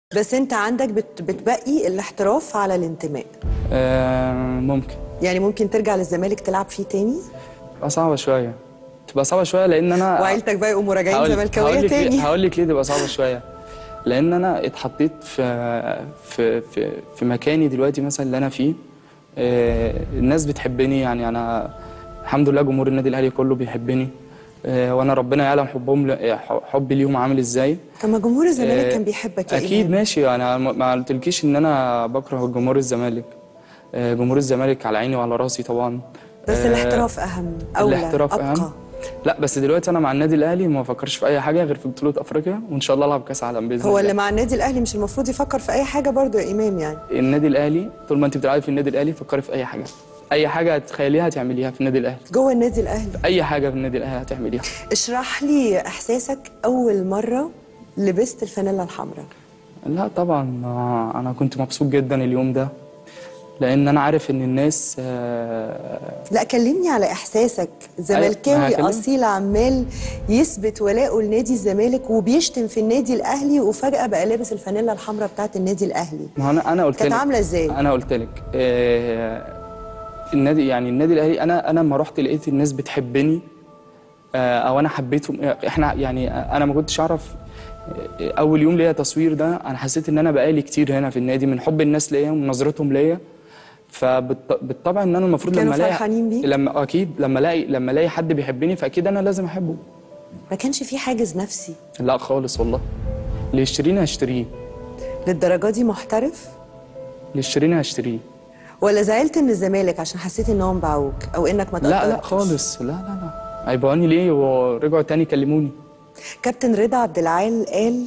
بس انت عندك بت بتبقي الاحتراف على الانتماء آه ممكن يعني ممكن ترجع للزمالك تلعب فيه تاني تبقى صعبة شوية تبقى صعبة شوية لأن أنا وعيلتك بقى يقوموا راجعين هقول- زملكاويه هقول لك ليه- تاني هقول لك ليه تبقى صعبة شوية لأن أنا اتحطيت في في في, في مكاني دلوقتي مثلا اللي أنا فيه آه الناس بتحبني يعني أنا الحمد لله جمهور النادي الأهلي كله بيحبني آه وأنا ربنا يعلم حبهم ل- حبي ليهم عامل إزاي طب ما جمهور الزمالك آه، كان بيحبك يا اكيد إيمان. ماشي انا ما ما قلتلكيش ان انا بكره جمهور الزمالك آه، جمهور الزمالك على عيني وعلى راسي طبعا بس آه، الاحتراف اهم اولى الاحتراف ابقى اهم لا بس دلوقتي انا مع النادي الاهلي ما بفكرش في اي حاجه غير في بطوله افريقيا وان شاء الله العب كاس عالم باذن هو الله اللي مع النادي الاهلي مش المفروض يفكر في اي حاجه برضو يا امام يعني النادي الاهلي طول ما انت بتلعبي في النادي الاهلي فكري في اي حاجه اي حاجه هتخيليها هتعمليها في النادي الاهلي جوه النادي الاهلي اي حاجه في النادي الاهلي هتعمليها اشرح لي احساسك اول مره لبست الفانيلا الحمراء لا طبعا آه، انا كنت مبسوط جدا اليوم ده لان انا عارف ان الناس آه، لا كلمني على احساسك ما زملكاوي هكلمك. اصيل عمال يثبت ولاءه لنادي الزمالك وبيشتم في النادي الاهلي وفجاه بقى لابس الفانيلا الحمراء بتاعت النادي الاهلي ما هو انا انا قلت كانت لك عاملة إزاي؟ انا قلت لك آه النادي يعني النادي الاهلي انا انا لما رحت لقيت الناس بتحبني آه او انا حبيتهم احنا يعني انا ما كنتش اعرف آه، اول يوم ليا تصوير ده انا حسيت ان انا بقالي كتير هنا في النادي من حب الناس ليا ومن نظرتهم ليا فبالطبع ان انا المفروض كانوا لما الاقي فرحانين بيك؟ لما اكيد لما الاقي لما الاقي حد بيحبني فاكيد انا لازم احبه ما كانش في حاجز نفسي لا خالص والله اللي يشتريني هشتريه للدرجه دي محترف اللي يشتريني هشتريه ولا زعلت من الزمالك عشان حسيت انهم باعوك او انك ما لا لا تقدرتش؟ خالص لا لا لا هيبقوني ليه ورجعوا تاني كلموني كابتن رضا عبد العال قال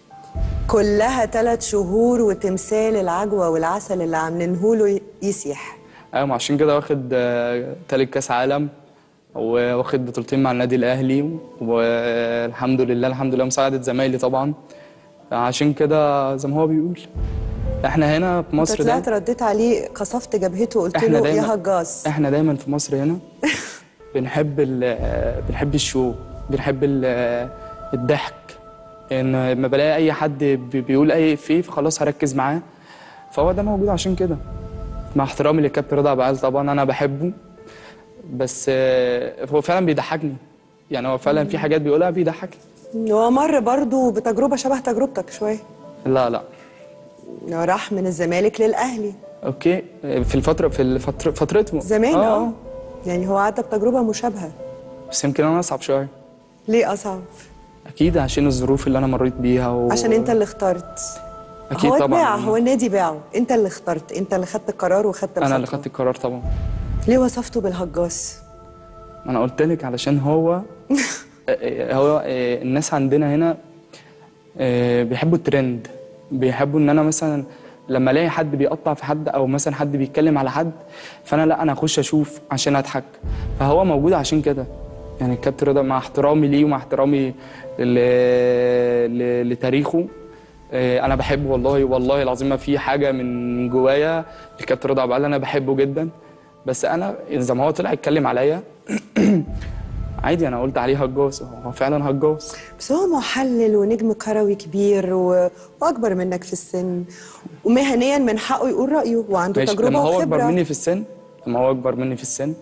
كلها ثلاث شهور وتمثال العجوه والعسل اللي عاملينه له يسيح ايوه ما عشان كده واخد آه، تالت كاس عالم واخد بطولتين مع النادي الاهلي والحمد لله الحمد لله مساعدة زمايلي طبعا عشان كده زي ما هو بيقول احنا هنا في انت مصر طلعت ده رديت عليه قصفت جبهته وقلت احنا له دايما يا هجاص احنا دايما في مصر هنا بنحب ال بنحب الشو بنحب ال- الضحك ان لما بلاقي اي حد بي- بيقول اي افيه فخلاص هركز معاه فهو ده موجود عشان كده مع احترامي للكابتن رضا عبد العال طبعا انا بحبه بس آه، هو فعلا بيضحكني يعني هو فعلا في حاجات بيقولها بيضحكني هو مر برضه بتجربه شبه تجربتك شويه لا لا راح من الزمالك للاهلي اوكي في الفتره في الفتره فترته زمان اه يعني هو عدى بتجربه مشابهه بس يمكن انا اصعب شويه ليه اصعب اكيد عشان الظروف اللي انا مريت بيها و... عشان انت اللي اخترت اكيد هو طبعا اتباع هو النادي باعه انت اللي اخترت انت اللي خدت القرار وخدت انا اللي الخطوة. خدت القرار طبعا ليه وصفته بالهجاص ما انا قلت لك علشان هو آه، هو آه، الناس عندنا هنا آه، بيحبوا الترند بيحبوا ان انا مثلا لما الاقي حد بيقطع في حد او مثلا حد بيتكلم على حد فانا لا انا اخش اشوف عشان اضحك فهو موجود عشان كده يعني الكابتن رضا مع احترامي ليه ومع احترامي ل... ل... لتاريخه آه، انا بحبه والله والله العظيم ما في حاجه من جوايا الكابتن رضا عبد العال انا بحبه جدا بس انا زي ما هو طلع يتكلم عليا عادي انا قلت عليه هجاص هو فعلا هجاص بس هو محلل ونجم كروي كبير و... واكبر منك في السن ومهنيا من حقه يقول رايه وعنده ماشي تجربه لما هو وخبره اكبر مني في السن لما هو اكبر مني في السن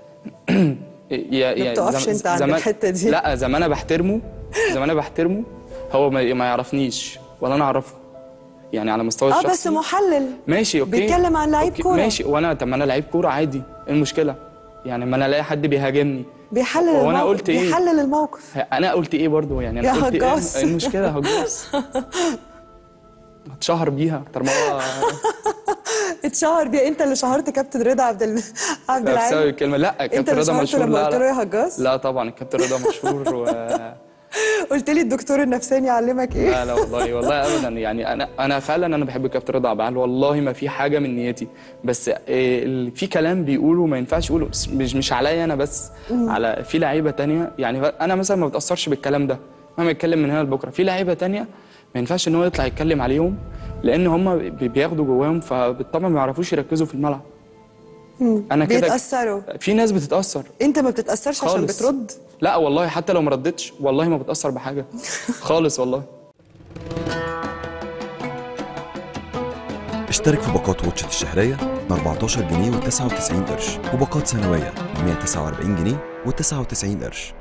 يا ما بتقفش انت عند الحتة دي. لا زي ما انا بحترمه زي ما انا بحترمه هو ما, ما يعرفنيش ولا انا اعرفه يعني على مستوى اه الشخصي بس محلل ماشي اوكي بيتكلم عن لعيب أوكي، كورة. ماشي وانا طب ما انا لعيب كوره عادي ايه المشكله يعني ما انا الاقي حد بيهاجمني بيحلل هو أنا الموقف قلت إيه؟ بيحلل الموقف انا قلت ايه برضو يعني انا يا قلت هجاص. ايه إيه المشكله هجاص اتشهر بيها طالما هو اتشهر بيه انت اللي شهرت كابتن رضا عبد ال... عبد لا، بسبب العال الكلمه لا انت الكابتن اللي رضا شهرته مشهور لما لا قلت له لا يا هجاص لا طبعا الكابتن رضا مشهور و... قلت لي الدكتور النفساني يعلمك ايه لا لا والله والله ابدا يعني انا انا فعلا انا بحب الكابتن رضا عبد العال والله ما في حاجه من نيتي بس إيه ال- في كلام بيقوله ما ينفعش يقوله بس مش مش عليا انا بس على في لعيبه تانية يعني انا مثلا ما بتاثرش بالكلام ده مهما يتكلم من هنا لبكره في لعيبه تانية ما ينفعش ان هو يطلع يتكلم عليهم لان هم بي- بياخدوا جواهم فبالطبع ما يعرفوش يركزوا في الملعب انا كده بيتاثروا في ناس بتتاثر انت ما بتتاثرش عشان خالص. بترد لا والله حتى لو ما ردتش والله ما بتاثر بحاجه خالص والله اشترك في باقات واتشت الشهرية ب 14 جنيه و99 قرش وباقات سنوية ب 149 جنيه و99 قرش